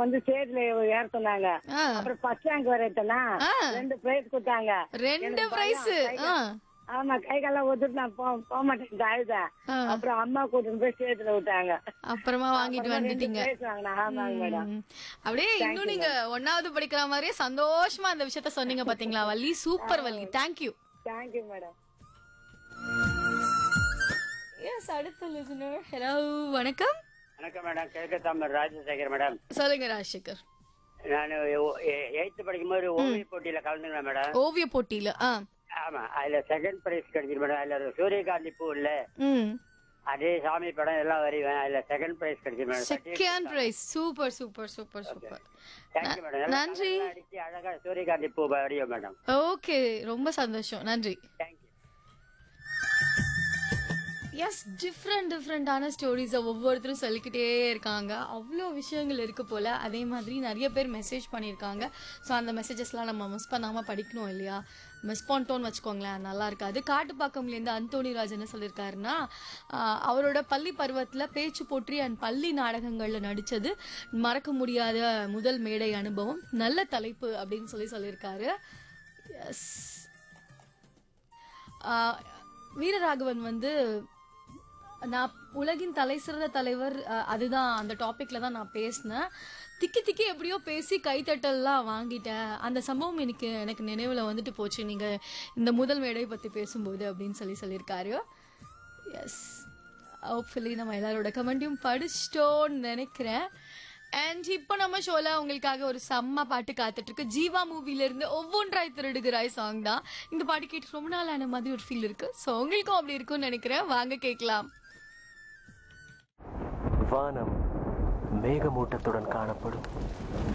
வந்து ஸ்டேஜ்ல ஏற சொன்னாங்க ஆ. அப்புறம் ஃபர்ஸ்ட் ரேங்க் வர எடுத்தனா ஆ. ரெண்டு பிரைஸ் கொடுத்தாங்க ரெண்டு எனக்கு பிரைஸ் பயம். கை கால்- ஆமா கை காலம் ஒத்துட்டு நான் போக போக மாட்டேன் அழுதேன் ஆ. அப்புறம் அம்மா கூட்டிட்டு போய் ஸ்டேஜ்ல விட்டாங்க அப்புறமா வாங்கிட்டு அப்புறமா ரெண்டு வந்துட்டீங்க பிரைஸ் வாங்கினேன் ஆமாங்க மேடம் ம். அப்படியே இன்னும் நீங்க ஒன்னாவது படிக்கிற மாதிரியே சந்தோஷமா அந்த விஷயத்த சொன்னீங்க பாத்தீங்களா Valli super Valli thank you thank you madam yes அடுத்த லிசனர் ஹலோ வணக்கம் வணக்கம் மேடம் கிழக்கு தாமர் ராஜசேகர் மேடம் சொல்லுங்க ராஜசேகர் நான் எயித்து படிக்கும்போது ஓவிய போட்டியில கலந்துக்கிறேன் மேடம் ஓவிய போட்டியில ஆ ஆமா அதுல செகண்ட் பிரைஸ் கிடைச்சிரு மேடம் அதுல ஒரு சூரியகாந்தி பூ இல்ல ம் அதே சாமி படம் எல்லாம் வரைவேன் அதுல செகண்ட் பிரைஸ் கிடைச்சிரு madam second prize super super super super thank you madam எல்லாம் நன்றி. கலர்லாம் அடிச்சு அழகா சூரியகாந்தி பூ வரையும் மேடம் ஓகே ரொம்ப சந்தோஷம் நன்றி தேங்க்யூ எஸ் டிஃப்ரெண்ட் டிஃப்ரெண்டான ஸ்டோரிஸை ஒவ்வொருத்தரும் சொல்லிக்கிட்டே இருக்காங்க அவ்வளோ விஷயங்கள் இருக்கு போல அதே மாதிரி நிறைய பேர் மெசேஜ் பண்ணியிருக்காங்க ஸோ அந்த மெசேஜஸ்லாம் நம்ம மிஸ் பண்ணாமல் படிக்கணும் இல்லையா மிஸ் பண்ணிட்டோம்னு வச்சுக்கோங்களேன் நல்லா இருக்காது காட்டுப்பாக்கம்லேருந்து அந்தோணி ராஜ் என்ன சொல்லியிருக்காருன்னா ஆஹ், அவரோட பள்ளி பருவத்தில் பேச்சு போற்றி அண்ட் பள்ளி நாடகங்களில் நடித்தது மறக்க முடியாத முதல் மேடை அனுபவம் நல்ல தலைப்பு அப்படின்னு சொல்லி சொல்லியிருக்காரு எஸ் ஆஹ் வீரராகவன் வந்து நான் உலகின் தலை சிறந்த தலைவர் ஆஹ் அதுதான் அந்த டாபிக்ல தான் நான் பேசினேன் திக்கி திக்கி எப்படியோ பேசி கைத்தட்டல்லாம் வாங்கிட்டேன் அந்த சம்பவம் எனக்கு எனக்கு நினைவில் வந்துட்டு போச்சு நீங்க இந்த முதல் மேடை பத்தி பேசும்போது அப்படின்னு சொல்லி சொல்லியிருக்காரு எஸ் ஹோப்ஃபுல்லி நம்ம எல்லாரோட கமெண்ட்டையும் படிச்சிட்டோன்னு நினைக்கிறேன் அண்ட் இப்போ நம்ம ஷோல உங்களுக்காக ஒரு செம்ம பாட்டு காத்துட்டு இருக்கு ஜீவா மூவில இருந்து ஒவ்வொன்றாய் திருடுகிறாய் சாங் தான் இந்த பாட்டு கேட்டு ரொம்ப நாள் ஆன மாதிரி ஒரு ஃபீல் இருக்கு ஸோ உங்களுக்கும் அப்படி இருக்கும்னு நினைக்கிறேன் வாங்க கேட்கலாம் வானம் மேகமூட்டத்துடன் காணப்படும்